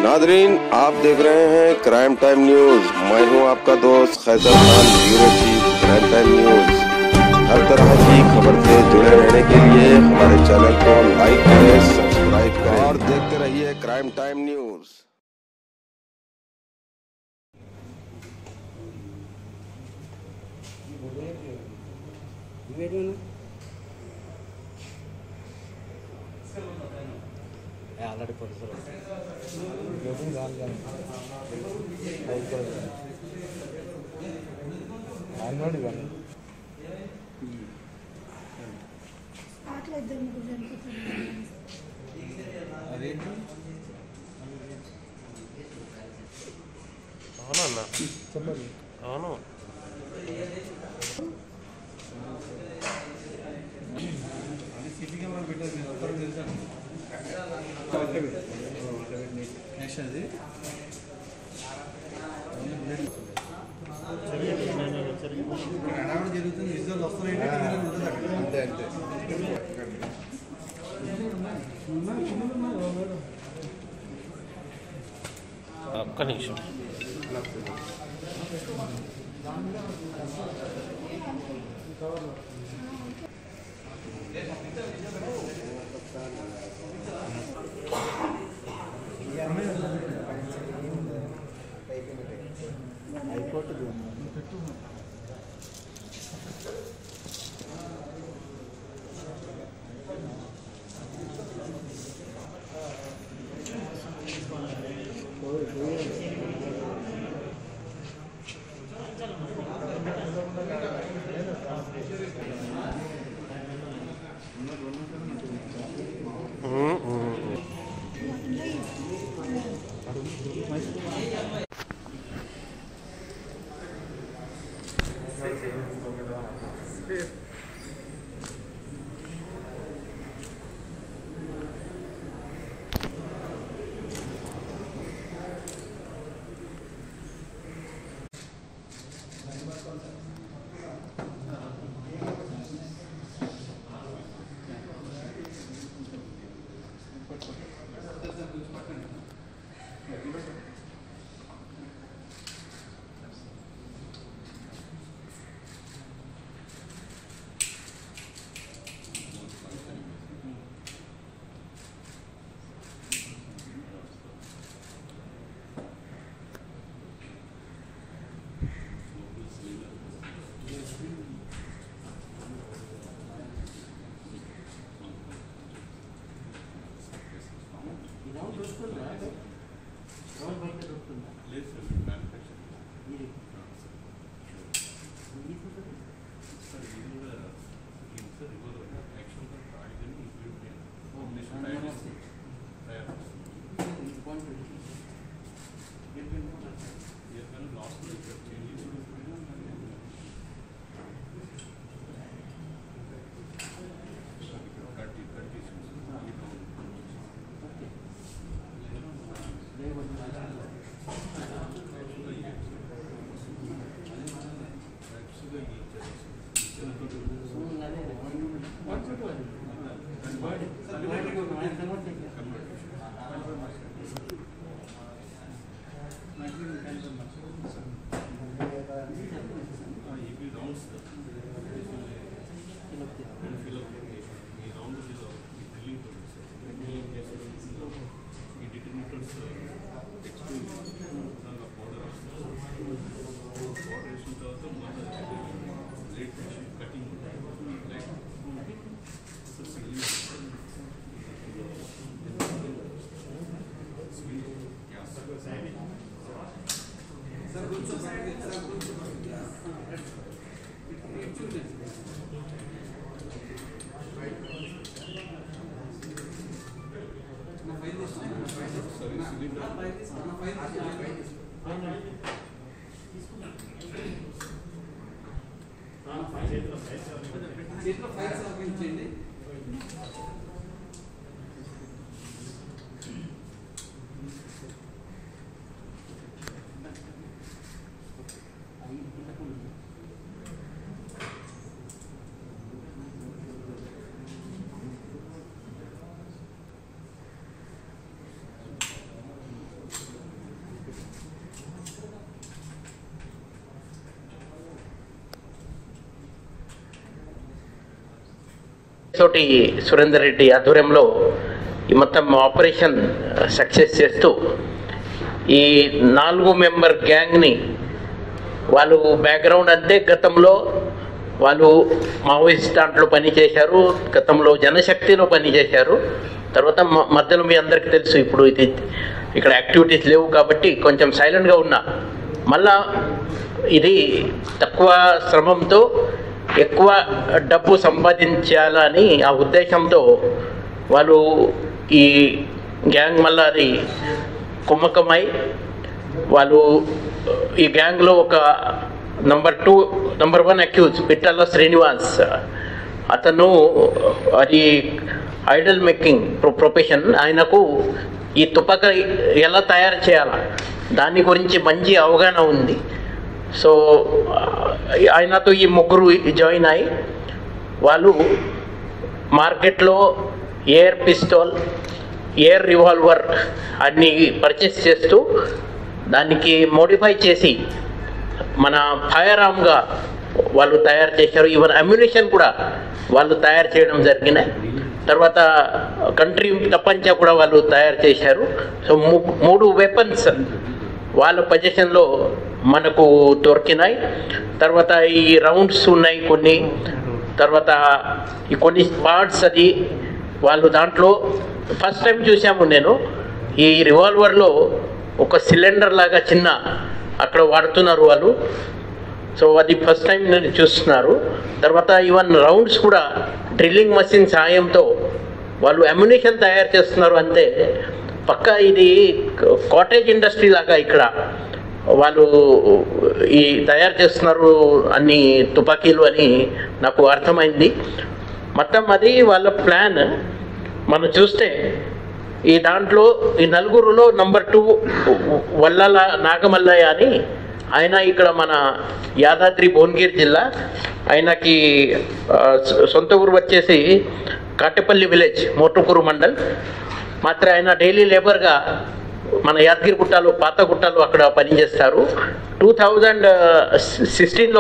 Nadreen आप देख रहे हैं क्राइम टाइम न्यूज मैं हूं आपका दोस्त Khaiser Khan bureau chief crime time news हर तरह की खबर से जुड़े रहने के लिए हमारे चैनल को लाइक करें सब्सक्राइब करें और देखते रहिए क्राइम टाइम न्यूज ఆల్రెడీ పొడుసు ఆల్రెడీ కానీ అట్లా ఇద్దరు ముగ్గురు చనిపోతున్నారు అదేంటి అవునన్నా చెప్పండి అవును అది సిటీ కెమెరా పెట్టారు నేను వస్తారని తెలుసా నెక్స్ట్ అది హడావిడి జరుగుతుంది విజువల్ వస్తున్నాయంటే టీవీలో ఉంటుంది అక్కడ అంతే అంతే ఒక్క నిమిషం ఉమ్, ఉమ్, ఉమ్. ఆ తోటి సురేందర్ రెడ్డి ఆధ్వర్యంలో ఈ మొత్తం ఆపరేషన్ సక్సెస్ చేస్తూ ఈ నాలుగు మెంబర్ గ్యాంగ్ని వాళ్ళు బ్యాక్గ్రౌండ్ అంతే గతంలో వాళ్ళు మావోయిస్ట్ దాంట్లో పనిచేశారు గతంలో జనశక్తిలో పనిచేశారు తర్వాత మ- మధ్యలో మీ అందరికీ తెలుసు ఇప్పుడు ఇది ఇక్కడ యాక్టివిటీస్ లేవు కాబట్టి కొంచెం సైలెంట్గా ఉన్నా మళ్ళా ఇది తక్కువ శ్రమంతో ఎక్కువ డబ్బు సంపాదించాలని ఆ ఉద్దేశంతో వాళ్ళు ఈ గ్యాంగ్ మళ్ళా అది కుమ్మకమై వాళ్ళు ఈ గ్యాంగ్లో ఒక number two number one accused Pittala Srinivas అతను అది ఐడల్ మేకింగ్ ప్రొఫెషన్ ఆయనకు ఈ తుపాక ఎలా తయారు చేయాలా దాని గురించి మంచి అవగాహన ఉంది సో ఆయనతో ఈ ముగ్గురు జాయిన్ అయ్యి వాళ్ళు మార్కెట్లో ఎయిర్ పిస్టల్ ఎయిర్ రివాల్వర్ అన్ని పర్చేస్ చేస్తూ దానికి మోడిఫై చేసి మన ఫైర్ ఆర్మ్గా వాళ్ళు తయారు చేశారు ఈవెన్ అమ్యునేషన్ కూడా వాళ్ళు తయారు చేయడం జరిగినాయి తర్వాత కంట్రీ ప్రపంచ కూడా వాళ్ళు తయారు చేశారు సో ము- మూడు వెపన్స్ వాళ్ళ పొజిషన్లో మనకు దొరికినాయి తర్వాత ఈ రౌండ్స్ ఉన్నాయి కొన్ని తర్వాత ఈ కొన్ని పార్ట్స్ అది వాళ్ళు దాంట్లో ఫస్ట్ టైం చూసాము నేను ఈ రివాల్వర్లో ఒక సిలిండర్ లాగా చిన్న అక్కడ వాడుతున్నారు వాళ్ళు సో అది ఫస్ట్ టైం నేను చూస్తున్నారు తర్వాత ఈవెన్ రౌండ్స్ కూడా డ్రిల్లింగ్ మషిన్ సాయంతో వాళ్ళు అమ్యునేషన్ తయారు చేస్తున్నారు అంతే పక్క ఇది కాటేజ్ ఇండస్ట్రీ లాగా ఇక్కడ వాళ్ళు ఈ తయారు చేస్తున్నారు అన్ని తుపాకీలు అని నాకు అర్థమైంది మొత్తం అది వాళ్ళ ప్లాన్ మనం చూస్తే ఈ దాంట్లో ఈ నలుగురులో నంబర్ టూ వల్లల నాగమల్లయ్య అని ఆయన ఇక్కడ మన యాదాద్రి భువనగిరి జిల్లా ఆయనకి ఆ, సొ- సొంత ఊరు వచ్చేసి కాటేపల్లి విలేజ్ మోటుకూరు మండల్ మాత్రం ఆయన డైలీ లేబర్గా మన యాదగిరి గుట్టాలు పాత గుట్టాలు అక్కడ పనిచేస్తారు టూ థౌజండ్ సిక్స్టీన్లో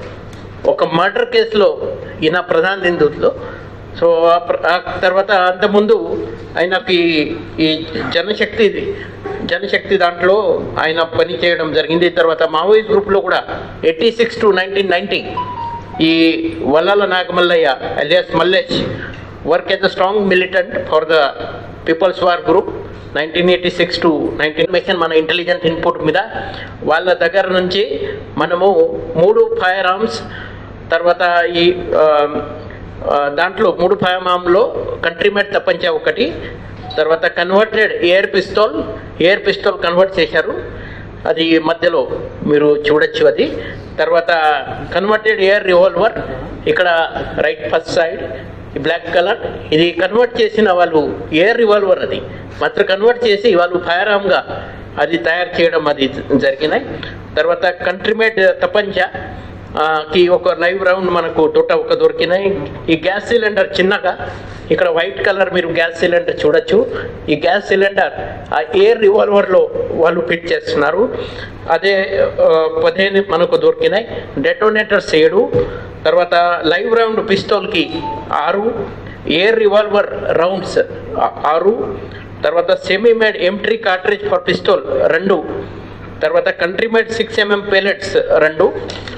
ఒక మర్డర్ కేసులో ఈయన ప్రధాన నిందితులు సో ఆ ప్ర- ఆ తర్వాత అంతకుముందు ఆయనకి ఈ జనశక్తి జనశక్తి దాంట్లో ఆయన పని చేయడం జరిగింది తర్వాత మావోయిస్ట్ గ్రూప్లో కూడా eighty six to nineteen ninety ఈ Vallala Nagamallaiah alias Mallesh work as a strong militant for the People's War Group nineteen eighty six to nineteen మెషన్ మన ఇంటెలిజెంట్ ఇన్పుట్ మీద వాళ్ళ దగ్గర నుంచి మనము మూడు ఫైర్ ఆర్మ్స్ తర్వాత ఈ ఆ, ఆ, దాంట్లో మూడు ఫైర్ ఆర్మ్లో కంట్రీమేట్ తప్పంచ ఒకటి తర్వాత converted air pistol air pistol convert చేశారు అది మధ్యలో మీరు చూడొచ్చు అది తర్వాత కన్వర్టెడ్ ఎయిర్ రివాల్వర్ ఇక్కడ రైట్ ఫస్ట్ సైడ్ ఈ బ్లాక్ కలర్ ఇది కన్వర్ట్ చేసిన వాళ్ళు ఎయిర్ రివాల్వర్ అది మాత్రం కన్వర్ట్ చేసి వాళ్ళు ఫైర్ ఆర్మ్గా అది తయారు చేయడం అది జరిగినాయి తర్వాత కంట్రీమేట్ తపంచ ఆ, కి ఒక లైవ్ రౌండ్ మనకు తోట ఒక దొరికినాయి ఈ గ్యాస్ సిలిండర్ చిన్నగా ఇక్కడ వైట్ కలర్ మీరు గ్యాస్ సిలిండర్ చూడొచ్చు ఈ గ్యాస్ సిలిండర్ ఆ ఎయిర్ రివాల్వర్లో వాళ్ళు ఫిట్ చేస్తున్నారు అదే ఆ, పదిహేను మనకు దొరికినాయి డెటోనేటర్స్ ఏడు తర్వాత లైవ్ రౌండ్ పిస్తోల్కి ఆరు ఎయిర్ రివాల్వర్ రౌండ్స్ ఆ- ఆరు తర్వాత సెమీ మేడ్ ఎంట్రీ కార్ట్రేజ్ ఫర్ పిస్తోల్ రెండు తర్వాత country made six MM pellets రెండు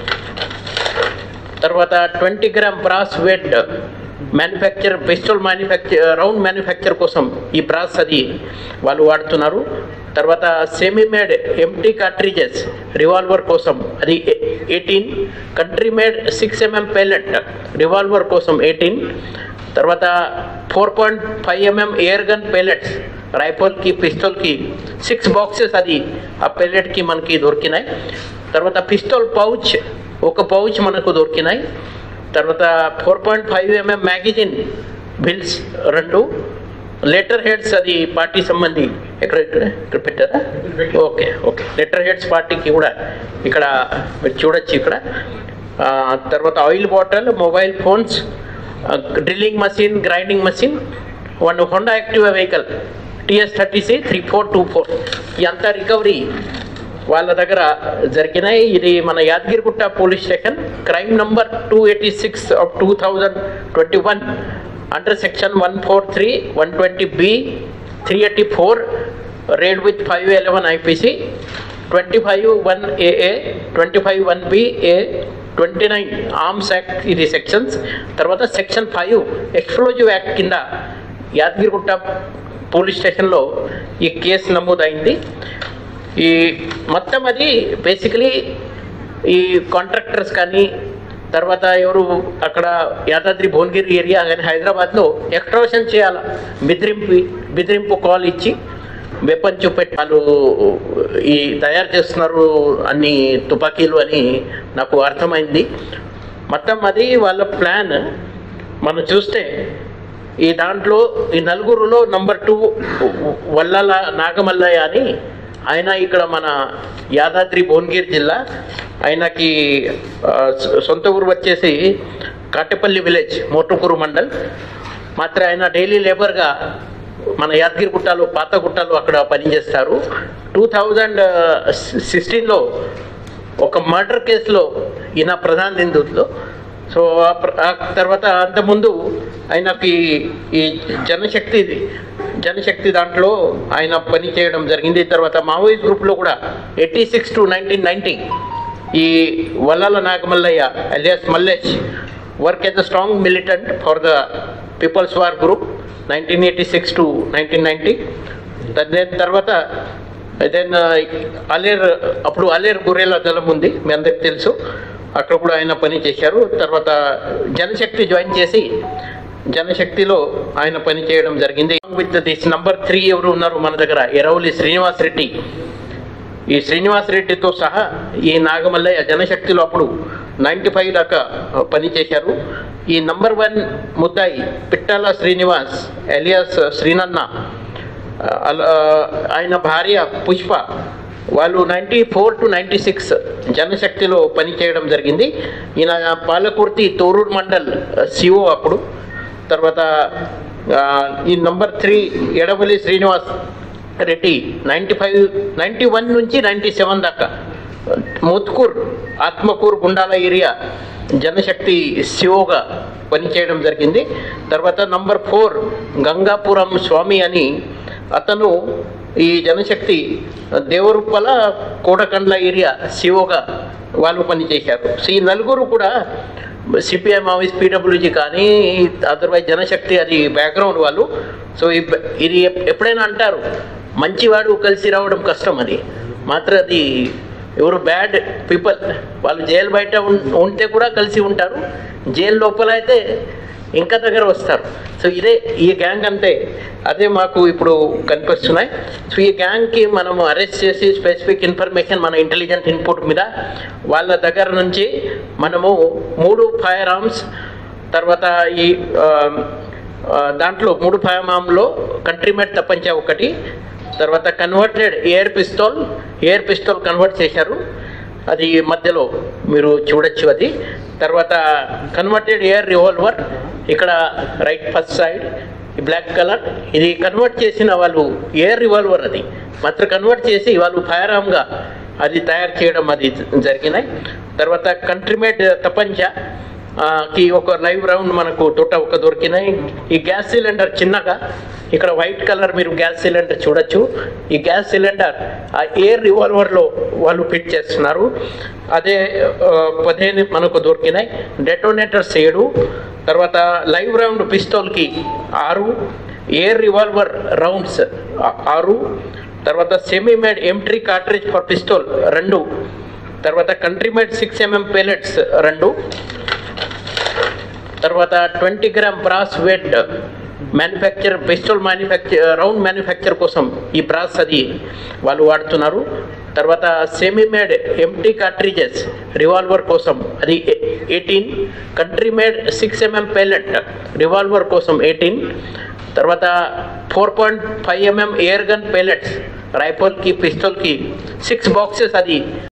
తర్వాత twenty gram brass used manufacture pistol manufacture round manufacture కోసం ఈ బ్రాస్ అది వాళ్ళు వాడుతున్నారు తర్వాత semi made empty cartridges revolver కోసం అది eighteen country made six MM pellet revolver కోసం ఎయిటీన్ తర్వాత four point five MM air gun pellets రైఫల్కి పిస్తోల్కి సిక్స్ బాక్సెస్ అది ఆ పెల్లెట్కి మనకి దొరికినాయి తర్వాత పిస్తోల్ పౌచ్ ఒక పౌచ్ మనకు దొరికినాయి తర్వాత four point five MM magazine bills రెండు లెటర్ హెడ్స్ అది పార్టీ సంబంధి ఎక్కడ ఇక్కడ ఇక్కడ పెట్టారా ఓకే ఓకే లెటర్ హెడ్స్ పార్టీకి కూడా ఇక్కడ మీరు చూడొచ్చు ఇక్కడ ఆ, తర్వాత oil bottle mobile phones drilling machine grinding machine one Honda Activa vehicle TS thirty C three four two four ఇదంతా రికవరీ వాళ్ళ దగ్గర జరిగినాయి ఇది మన Yadagirigutta police station crime number two eighty six of two thousand twenty one under section one four three one twenty B three eighty four read with five eleven IPC twenty five one AA twenty five one B A twenty nine arms act ఇది sections తర్వాత section five explosive act కింద Yadagirigutta police స్టేషన్లో ఈ case నమోదైంది ఈ మొత్తం అది basically ఈ కాంట్రాక్టర్స్ కానీ తర్వాత ఎవరు అక్కడ యాదాద్రి భువనగిరి ఏరియా కానీ హైదరాబాద్లో ఎక్స్ట్రాషన్ చేయాలి బెదిరింపు బెదిరింపు కాల్ ఇచ్చి వెపన్ చూపెట్టి వాళ్ళు ఈ తయారు చేస్తున్నారు అన్ని తుపాకీలు అని నాకు అర్థమైంది మొత్తం అది వాళ్ళ ప్లాన్ మనం చూస్తే ఈ దాంట్లో ఈ నలుగురులో నంబర్ టూ వల్లల నాగమల్లయ్య అని ఆయన ఇక్కడ మన యాదాద్రి భువనగిరి జిల్లా ఆయనకి ఆ, సొ- సొంత ఊరు వచ్చేసి కాటపల్లి విలేజ్ మోటుకూరు మండల్ మాత్రం ఆయన డైలీ లేబర్గా మన యాదగిరి గుట్టాలు పాత గుట్టాలు అక్కడ పనిచేస్తారు టూ థౌజండ్ సిక్స్టీన్లో ఒక మర్డర్ కేసులో ఈయన ప్రధాన నిందితులు సో ఆ ప్ర- ఆ తర్వాత అంతకుముందు ఆయనకి ఈ జనశక్తి జనశక్తి దాంట్లో ఆయన పని చేయడం జరిగింది తర్వాత మావోయిస్ట్ గ్రూప్లో కూడా eighty six to nineteen ninety ఈ Vallala Nagamallaiah alias Mallesh work as a strong militant for the People's War Group nineteen eighty six to nineteen ninety దాని తర్వాత దెన్ అలేర్ అప్పుడు అలేర్ గొర్రెల దళం ఉంది మీ అందరికి తెలుసు అక్కడ కూడా ఆయన పని చేశారు తర్వాత జనశక్తి జాయిన్ చేసి జనశక్తిలో ఆయన పని చేయడం జరిగింది విత్ దిస్ నంబర్ త్రీ ఎవరు ఉన్నారు మన దగ్గర ఎరవలి శ్రీనివాస్ రెడ్డి ఈ శ్రీనివాస్ రెడ్డితో సహా ఈ నాగమల్లయ్య జనశక్తిలో అప్పుడు నైంటీ ఫైవ్ దాకా పని చేశారు ఈ నంబర్ వన్ ముద్దాయి పిట్టాల శ్రీనివాస్ ఎలియాస్ శ్రీనన్న అలా ఆయన భార్య పుష్ప వాళ్ళు ninety four to ninety six జనశక్తిలో పనిచేయడం జరిగింది ఈయన పాలకుర్తి తోరూరు మండల్ సిఓ అప్పుడు తర్వాత ఆ, ఈ number three Edavalli Srinivas Reddy ninety five ninety one నుంచి నైంటీ సెవెన్ దాకా ముత్కూర్ ఆత్మకూర్ గుండాల ఏరియా జనశక్తి సిఓగా పనిచేయడం జరిగింది తర్వాత నంబర్ ఫోర్ గంగాపురం స్వామి అని అతను ఈ జనశక్తి దేవరుప్పల కోటకండ్ల ఏరియా సిఓగా వాళ్ళు పనిచేశారు సో ఈ నలుగురు కూడా సిపిఐ మావోయిస్ట్ పీడబ్ల్యూజీ కానీ అదర్వైజ్ జనశక్తి అది బ్యాక్గ్రౌండ్ వాళ్ళు సో ఈ బ- ఇది ఎప్- ఎప్పుడైనా అంటారు మంచివాడు కలిసి రావడం కష్టం అది మాత్రం అది ఎవరు బ్యాడ్ పీపుల్ వాళ్ళు జైలు బయట ఉన్- ఉంటే కూడా కలిసి ఉంటారు జైలు లోపల అయితే ఇంకా దగ్గర వస్తారు సో ఇదే ఈ గ్యాంగ్ అంతే అదే మాకు ఇప్పుడు కనిపిస్తున్నాయి సో ఈ గ్యాంగ్కి మనము అరెస్ట్ చేసి స్పెసిఫిక్ ఇన్ఫర్మేషన్ మన ఇంటెలిజెంట్ ఇన్పుట్ మీద వాళ్ళ దగ్గర నుంచి మనము మూడు ఫైర్ ఆర్మ్స్ తర్వాత ఈ ఆ, ఆ, దాంట్లో మూడు ఫైర్ ఆర్మ్లో కంట్రీమేట్ తప్పంచా ఒకటి తర్వాత converted air pistol air pistol convert చేశారు అది మధ్యలో మీరు చూడొచ్చు అది తర్వాత కన్వర్టెడ్ ఎయిర్ రివాల్వర్ ఇక్కడ రైట్ ఫస్ట్ సైడ్ ఈ బ్లాక్ కలర్ ఇది కన్వర్ట్ చేసిన వాళ్ళు ఎయిర్ రివాల్వర్ అది మాత్రం కన్వర్ట్ చేసి వాళ్ళు ఫైర్ ఆర్మ్గా అది తయారు చేయడం అది జరిగినాయి తర్వాత కంట్రీమేట్ తపంచా ఆ, కి ఒక లైవ్ రౌండ్ మనకు తోట ఒక దొరికినాయి ఈ గ్యాస్ సిలిండర్ చిన్నగా ఇక్కడ వైట్ కలర్ మీరు గ్యాస్ సిలిండర్ చూడొచ్చు ఈ గ్యాస్ సిలిండర్ ఆ ఎయిర్ రివాల్వర్లో వాళ్ళు ఫిట్ చేస్తున్నారు అదే ఆ, పదిహేను మనకు దొరికినాయి డెటోనేటర్స్ ఏడు తర్వాత లైవ్ రౌండ్ పిస్తోల్కి ఆరు ఎయిర్ రివాల్వర్ రౌండ్స్ ఆ- ఆరు తర్వాత సెమీ మేడ్ ఎంట్రీ కార్ట్రేజ్ ఫర్ పిస్తోల్ రెండు తర్వాత country made six MM pellets రెండు తర్వాత twenty gram brass wet manufacture pistol manufacture round manufacture కోసం ఈ బ్రాస్ అది వాళ్ళు వాడుతున్నారు తర్వాత semi made empty cartridges revolver కోసం అది eighteen country made six MM pellet revolver కోసం ఎయిటీన్ తర్వాత four point five MM air gun pellets రైఫల్కి పిస్తోల్కి సిక్స్ బాక్సెస్ అది